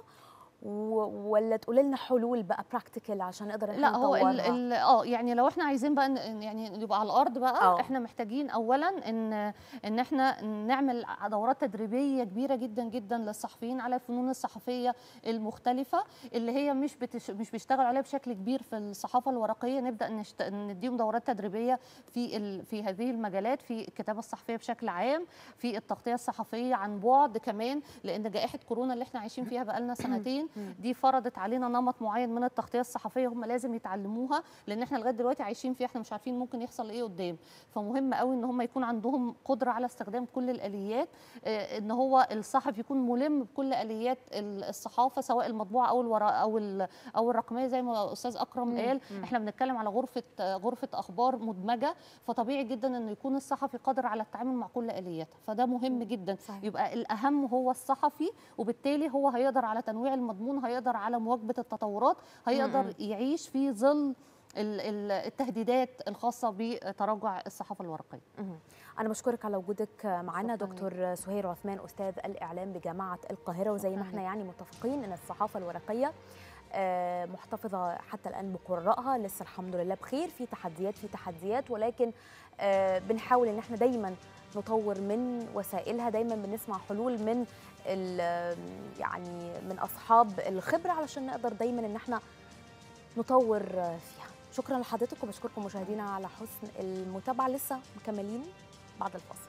و- ولا تقولي لنا حلول بقى براكتيكال عشان نقدر إحنا لا هو ال نطورها؟ ال اه يعني لو احنا عايزين بقى ن- يعني يبقى على الارض بقى آه. أوه. احنا محتاجين اولا ان ان احنا نعمل دورات تدريبيه كبيره جدا جدا للصحفيين على الفنون الصحفيه المختلفه اللي هي مش بتش مش بيشتغل عليها بشكل كبير في الصحافه الورقيه نبدا نشت... نديهم دورات تدريبيه في ال... في هذه المجالات في الكتابه الصحفيه بشكل عام في التغطيه الصحفيه عن بعد كمان لان جائحه كورونا اللي احنا عايشين فيها بقالنا سنتين دي فرضت علينا نمط معين من التغطيه الصحفيه هم لازم يتعلموها لان احنا لغايه دلوقتي عايشين فيها احنا مش عارفين ممكن يحصل ايه قدام فمهم قوي ان هم يكون عندهم قدره على استخدام كل الاليات آه، ان هو الصحفي يكون ملم بكل اليات ال- الصحافه سواء المطبوعه او الورق او ال- او الرقميه زي ما استاذ اكرم قال احنا بنتكلم على غرفه آه، غرفه اخبار مدمجه فطبيعي جدا انه يكون الصحفي قادر على التعامل مع كل الياتها فده مهم جدا صحيح. يبقى الاهم هو الصحفي وبالتالي هو هيقدر على تنويع المضمون هيقدر على مواكبه التطورات هيقدر يعيش في ظل ال- ال- التهديدات الخاصه بتراجع الصحافه الورقيه مهم. أنا بشكرك على وجودك معنا شكراً دكتور سهير عثمان أستاذ الإعلام بجامعة القاهرة وزي ما شكراً احنا لك. يعني متفقين إن الصحافة الورقية آه، محتفظة حتى الآن بقرائها لسه الحمد لله بخير في تحديات في تحديات ولكن آه، بنحاول إن احنا دايما نطور من وسائلها دايما بنسمع حلول من ال- يعني من أصحاب الخبرة علشان نقدر دايما إن احنا نطور فيها شكرا لحضرتك وبشكركم مشاهدينا على حسن المتابعه لسه مكملين بعد الفاصل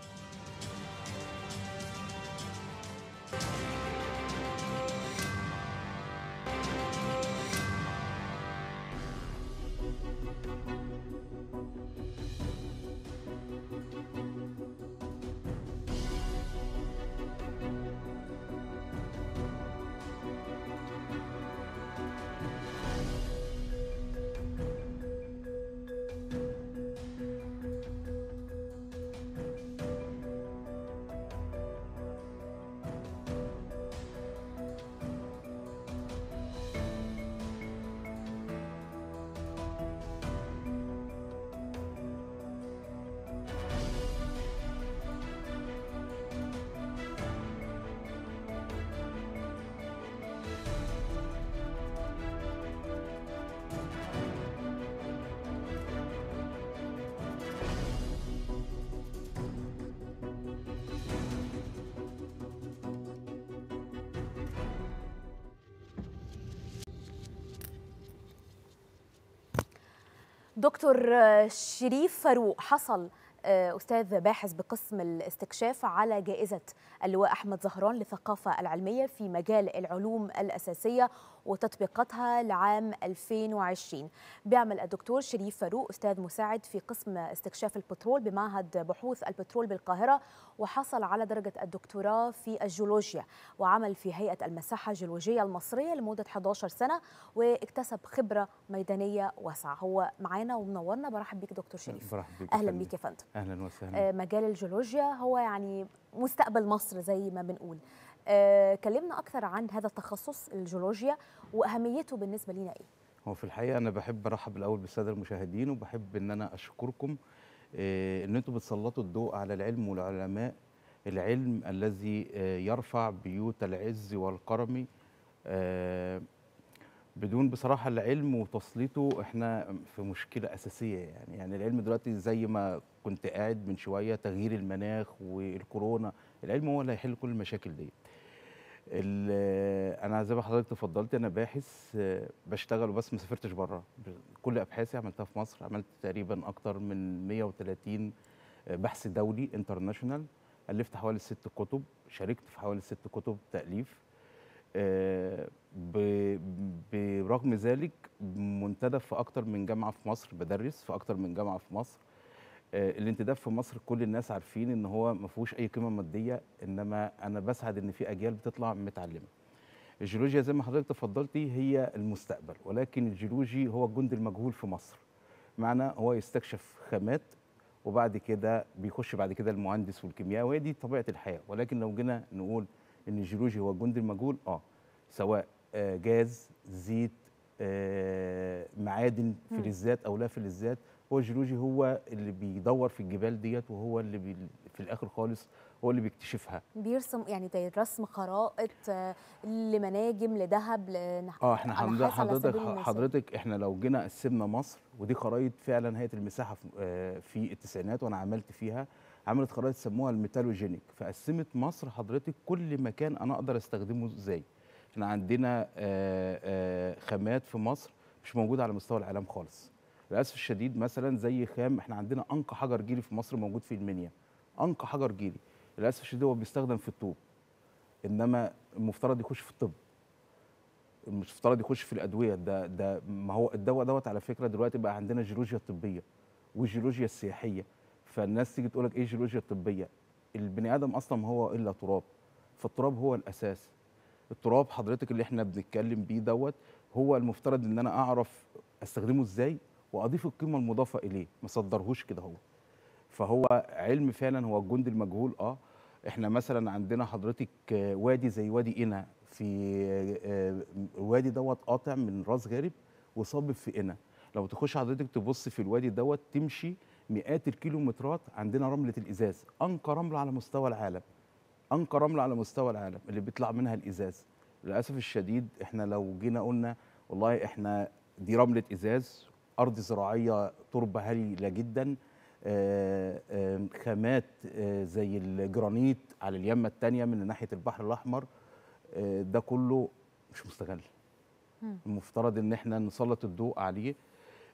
دكتور شريف فاروق حصل أستاذ باحث بقسم الاستكشاف على جائزة اللواء أحمد زهران للثقافة العلمية في مجال العلوم الأساسية وتطبيقاتها لعام 2020 بيعمل الدكتور شريف فاروق أستاذ مساعد في قسم استكشاف البترول بمعهد بحوث البترول بالقاهرة وحصل على درجة الدكتوراه في الجيولوجيا وعمل في هيئة المساحة الجيولوجية المصرية لمدة 11 سنة واكتسب خبرة ميدانية واسعة هو معانا ومنورنا برحب بيك دكتور شريف برحب بيك أهلا بيك يا فندم اهلا وسهلا آه، مجال الجيولوجيا هو يعني مستقبل مصر زي ما بنقول آه، كلمنا اكثر عن هذا التخصص الجيولوجيا واهميته بالنسبه لنا ايه هو في الحقيقه انا بحب ارحب الاول بالساده المشاهدين وبحب ان انا اشكركم آه، ان انتم بتسلطوا الضوء على العلم والعلماء العلم الذي آه، يرفع بيوت العز والكرم آه، بدون بصراحه العلم وتسليطه احنا في مشكله اساسيه يعني يعني العلم دلوقتي زي ما كنت قاعد من شويه تغيير المناخ والكورونا العلم هو اللي هيحل كل المشاكل دي ال- انا زي ما حضرتك تفضلت انا باحث آه، بشتغل وبس ما سافرتش بره كل ابحاثي عملتها في مصر عملت تقريبا اكتر من 130 بحث دولي انترناشونال الفت حوالي ست كتب شاركت في حوالي ست كتب تاليف آه، ب- برغم ذلك منتدب في اكتر من جامعه في مصر بدرس في اكتر من جامعه في مصر آه، الانتداب في مصر كل الناس عارفين ان هو ما فيهوش اي قيمه ماديه انما انا بسعد ان في اجيال بتطلع متعلمه الجيولوجيا زي ما حضرتك تفضلتي هي المستقبل ولكن الجيولوجي هو الجند المجهول في مصر معنى هو يستكشف خامات وبعد كده بيخش بعد كده المهندس والكيمياء وهي دي طبيعه الحياه ولكن لو جينا نقول ان الجيولوجي هو الجند المجهول اه سواء آه، جاز زيت آه، معادن فلزات او لا فلزات هو الجيولوجي هو اللي بيدور في الجبال ديت وهو اللي بي في الاخر خالص هو اللي بيكتشفها بيرسم يعني زي رسم خرائط آه، لمناجم لذهب لنح... اه احنا أنحاس حضرتك على حضرتك سبيل المثال. حضرتك احنا لو جينا قسمنا مصر ودي خرائط فعلا هيئه المساحه في, آه، في التسعينات وانا عملت فيها عملت خرائط سموها الميتالوجينيك فقسمت مصر حضرتك كل مكان انا اقدر استخدمه ازاي احنا عندنا آه، آه، خامات في مصر مش موجوده على مستوى العالم خالص للاسف الشديد مثلا زي خام احنا عندنا انقى حجر جيري في مصر موجود في المنيا انقى حجر جيري للاسف الشديد هو بيستخدم في الطوب انما المفترض يخش في الطب المفترض يخش في الادويه ده ده ما هو الدواء دوت على فكره دلوقتي بقى عندنا جيولوجيا طبيه والجيولوجيا السياحيه فالناس تيجي تقول لك ايه الجيولوجيا الطبيه البني ادم اصلا ما هو الا تراب فالتراب هو الاساس التراب حضرتك اللي احنا بنتكلم بيه دوت هو المفترض ان انا اعرف استخدمه ازاي واضيف القيمه المضافه اليه ما صدرهوش كده هو فهو علم فعلا هو الجند المجهول اه احنا مثلا عندنا حضرتك آه، وادي زي وادي قنا في آه، الوادي دوت قاطع من راس غارب وصابب في قنا لو تخش حضرتك تبص في الوادي دوت تمشي مئات الكيلومترات عندنا رمله الازاز انقى رمله على مستوى العالم انقى رمله على مستوى العالم اللي بيطلع منها الازاز للاسف الشديد احنا لو جينا قلنا والله احنا دي رمله ازاز ارض زراعيه تربه هايله جدا آه، آه، خامات آه، زي الجرانيت على اليمه الثانيه من ناحيه البحر الاحمر آه، ده كله مش مستغل مم. المفترض ان احنا نسلط الضوء عليه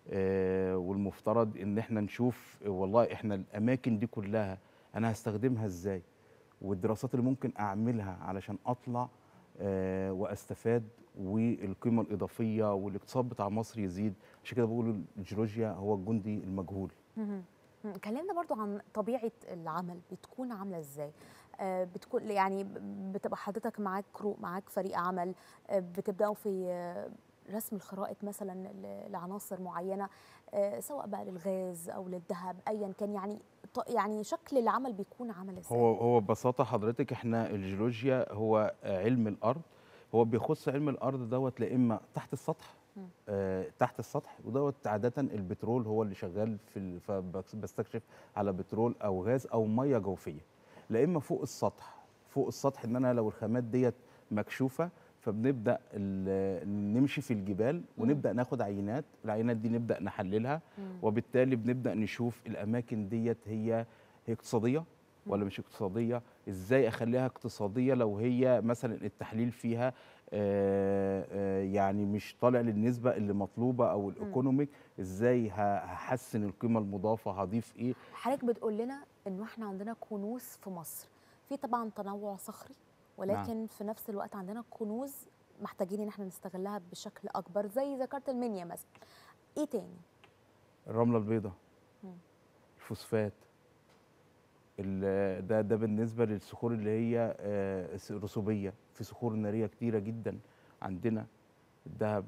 آه، والمفترض ان احنا نشوف آه، والله احنا الاماكن دي كلها انا هستخدمها ازاي والدراسات اللي ممكن اعملها علشان اطلع آه، واستفاد والقيمه الاضافيه والاقتصاد بتاع مصر يزيد عشان كده بقول الجيولوجيا هو الجندي المجهول مهم. مم. كلمنا برضو عن طبيعة العمل بتكون عاملة ازاي آه، بتكون يعني ب- بتبقى حضرتك معاك كرو معاك فريق عمل آه، بتبداوا في آه، رسم الخرائط مثلا ل- لعناصر معينه آه، سواء بقى للغاز او للذهب ايا كان يعني ط- يعني شكل العمل بيكون عامل ازاي هو هو ببساطه حضرتك احنا الجيولوجيا هو علم الارض هو بيخص علم الارض دوت لا اما تحت السطح مم. آه تحت السطح ودوت عاده البترول هو اللي شغال في ال- فبستكشف على بترول او غاز او ميه جوفيه لا اما فوق السطح فوق السطح ان انا لو الخامات ديت مكشوفه فبنبدا ال- نمشي في الجبال ونبدا ناخد عينات العينات دي نبدا نحللها مم. وبالتالي بنبدا نشوف الاماكن ديت هي هي اقتصاديه ولا مش اقتصاديه ازاي اخليها اقتصاديه لو هي مثلا التحليل فيها آه، آه، يعني مش طالع للنسبه اللي مطلوبه او الايكونوميك ازاي ه- هحسن القيمه المضافه هضيف ايه حضرتك بتقول لنا انه احنا عندنا كنوز في مصر في طبعا تنوع صخري ولكن نعم. في نفس الوقت عندنا كنوز محتاجين ان احنا نستغلها بشكل اكبر زي ذكرت المنيا مثلا ايه تاني الرمله البيضاء مم. الفوسفات ال- ده ده بالنسبه للصخور اللي هي آه، س- رسوبيه في صخور ناريه كتيره جدا عندنا الذهب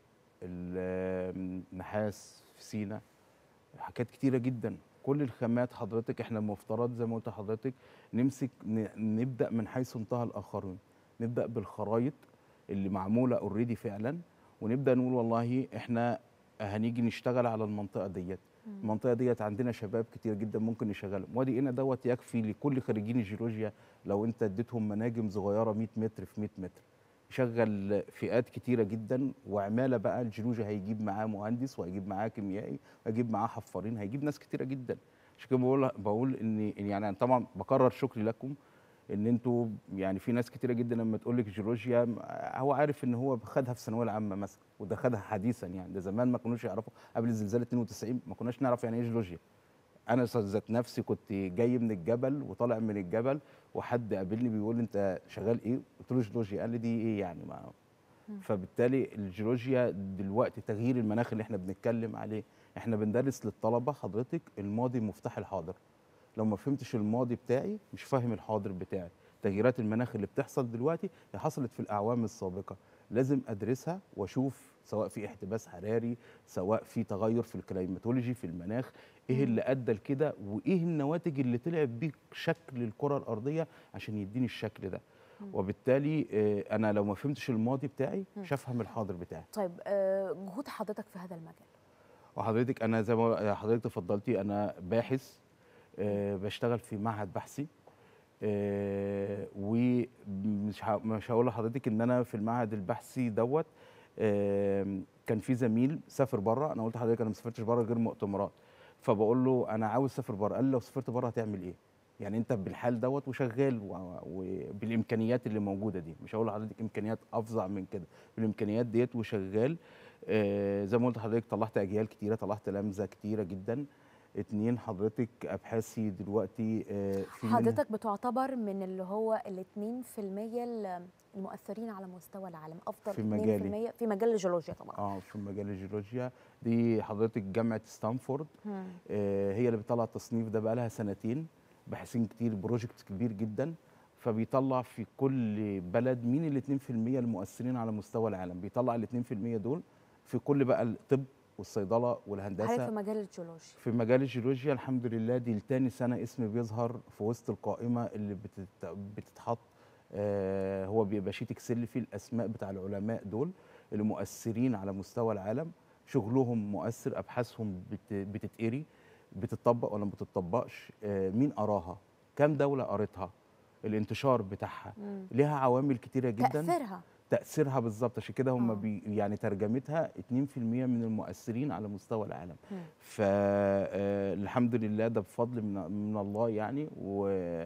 ال- النحاس في سينا حاجات كتيره جدا كل الخامات حضرتك احنا المفترض زي ما قلت لحضرتك نمسك ن- نبدا من حيث انتهى الاخرون نبدا بالخرايط اللي معموله اوريدي فعلا ونبدا نقول والله احنا هنيجي نشتغل على المنطقه ديت المنطقه ديت عندنا شباب كتير جدا ممكن نشغلهم وادي هنا دوت يكفي لكل خريجين الجيولوجيا لو انت اديتهم مناجم صغيره 100 متر في 100 متر يشغل فئات كتيره جدا وعماله بقى الجيولوجيا هيجيب معاه مهندس وهيجيب معاه كيميائي وهيجيب معاه حفارين هيجيب ناس كتيره جدا عشان كده بقول بقول ان إن يعني أنا طبعا بكرر شكري لكم ان انتوا يعني في ناس كتيره جدا لما تقول لك جيولوجيا هو عارف ان هو خدها في الثانويه العامه مثلا وده خدها حديثا يعني ده زمان ما كانوش يعرفوا قبل زلزال 92 ما كناش نعرف يعني ايه جيولوجيا انا ذات نفسي كنت جاي من الجبل وطالع من الجبل وحد قابلني بيقول لي انت شغال ايه قلت له جيولوجيا قال لي دي ايه يعني ما فبالتالي الجيولوجيا دلوقتي تغيير المناخ اللي احنا بنتكلم عليه احنا بندرس للطلبه حضرتك الماضي مفتاح الحاضر لو ما فهمتش الماضي بتاعي مش فاهم الحاضر بتاعي تغييرات المناخ اللي بتحصل دلوقتي هي حصلت في الاعوام السابقه لازم ادرسها واشوف سواء في احتباس حراري سواء في تغير في الكليماتولوجي في المناخ ايه اللي ادى لكده وايه النواتج اللي طلعت بيه شكل الكره الارضيه عشان يديني الشكل ده وبالتالي آه، انا لو ما فهمتش الماضي بتاعي مش هفهم الحاضر بتاعي طيب آه، جهود حضرتك في هذا المجال وحضرتك انا زي ما حضرتك تفضلتي انا باحث آه، بشتغل في معهد بحثي آه، ومش ه- مش هقول لحضرتك ان انا في المعهد البحثي دوت آم، كان في زميل سافر بره انا قلت لحضرتك انا ما سافرتش بره غير مؤتمرات فبقول له انا عاوز اسافر بره قال لي لو سافرت بره هتعمل ايه يعني انت بالحال دوت وشغال و- وبالامكانيات اللي موجوده دي مش هقول لحضرتك امكانيات افظع من كده بالامكانيات ديت وشغال آه، زي ما قلت لحضرتك طلعت اجيال كتيره طلعت لمزه كتيره جدا اتنين حضرتك ابحاثي دلوقتي آه، في منها- حضرتك بتعتبر من اللي هو ال 2% ال- المؤثرين على مستوى العالم افضل في 2% مجالي. في مجال الجيولوجيا طبعا اه في مجال الجيولوجيا دي حضرتك جامعه ستانفورد مم. آه، هي اللي بتطلع التصنيف ده بقى لها سنتين باحثين كتير بروجكت كبير جدا فبيطلع في كل بلد مين ال 2% المؤثرين على مستوى العالم بيطلع ال 2% دول في كل بقى الطب والصيدله حضرتك والهندسه في مجال الجيولوجيا في مجال الجيولوجيا الحمد لله دي لتاني سنة اسم بيظهر في وسط القائمة اللي بتت... بتتحط آه هو بيبقى شيت اكسل فيه الأسماء بتاع العلماء دول اللي مؤثرين على مستوى العالم شغلهم مؤثر أبحاثهم بت... بتتقري بتطبق ولا ما بتطبقش آه مين قراها كام دولة قرتها الانتشار بتاعها مم. ليها عوامل كتيرة جدا تاثيرها تأثيرها بالظبط عشان كده هم آه. بي يعني ترجمتها 2% من المؤثرين على مستوى العالم فالحمد لله ده بفضل من, من الله يعني و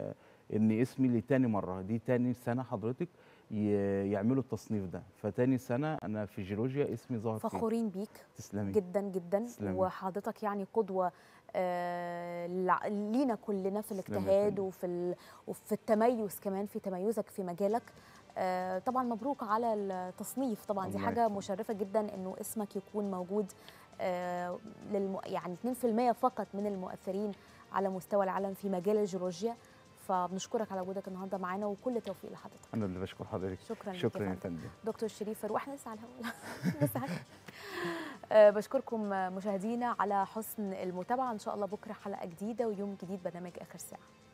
ان اسمي لتاني مره دي تاني سنه حضرتك ي- يعملوا التصنيف ده فتاني سنه انا في جيولوجيا اسمي ظهر فيه فخورين بيك تسلمي جدا جدا تسلمي. وحضرتك يعني قدوه آه، لع- لينا كلنا في تسلمي يا الاجتهاد فندم. وفي ال- وفي التميز كمان في تميزك في مجالك آه، طبعا مبروك على التصنيف طبعا دي الله حاجه يكرمك. مشرفه جدا انه اسمك يكون موجود آه، للم... يعني 2% فقط من المؤثرين على مستوى العالم في مجال الجيولوجيا فبنشكرك على وجودك النهارده معانا وكل التوفيق لحضرتك انا اللي بشكر حضرتك شكرا لك يا شكرا يا فندم. فندم دكتور شريف فاروق احنا لسه على الهواء لسه حاجة. آه، بشكركم مشاهدينا على حسن المتابعه ان شاء الله بكره حلقه جديده ويوم جديد برنامج اخر ساعه